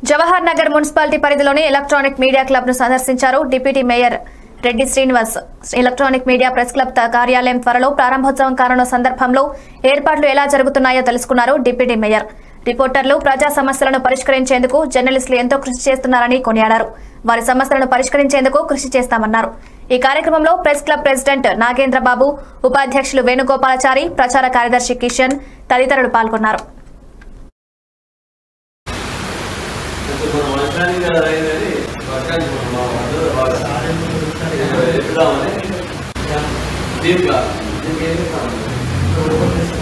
Jawahar Nagar municipality పరిధిలోని electronic media club ను సందర్శించారు deputy mayor Reddy Srinivas electronic media press club త- కార్యాలయం త్వరలో ప్రారంభోత్సవం కానున్న సందర్భంలో ఏర్పాట్లు ఎలా జరుగుతున్నాయో తెలుసుకున్నారు డిప్యూటీ మేయర్ రిపోర్టర్లు ప్రజా సమస్యలను పరిష్కరించేందుకు జర్నలిస్టులు ఎంతో కృషి చేస్తున్నారని కొనియాడారు వారి సమస్యలను పరిష్కరించేందుకు కృషి చేస్తామన్నారు ఈ కార్యక్రమంలో ప్రెస్ క్లబ్ ప్రెసిడెంట్ నాగేంద్రబాబు ఉపాధ్యక్షులు వేణుగోపాలాచారి ప్రచార కార్యదర్శి కిషన్ తదితరులు పాల్గొన్నారు కొంచెం మనం వర్షానికి కదా అయిందని వర్షానికి మనం మా అందరూ బాగా ఎక్కుదామని దీంట్లో దీనికి ఏం చేస్తామండి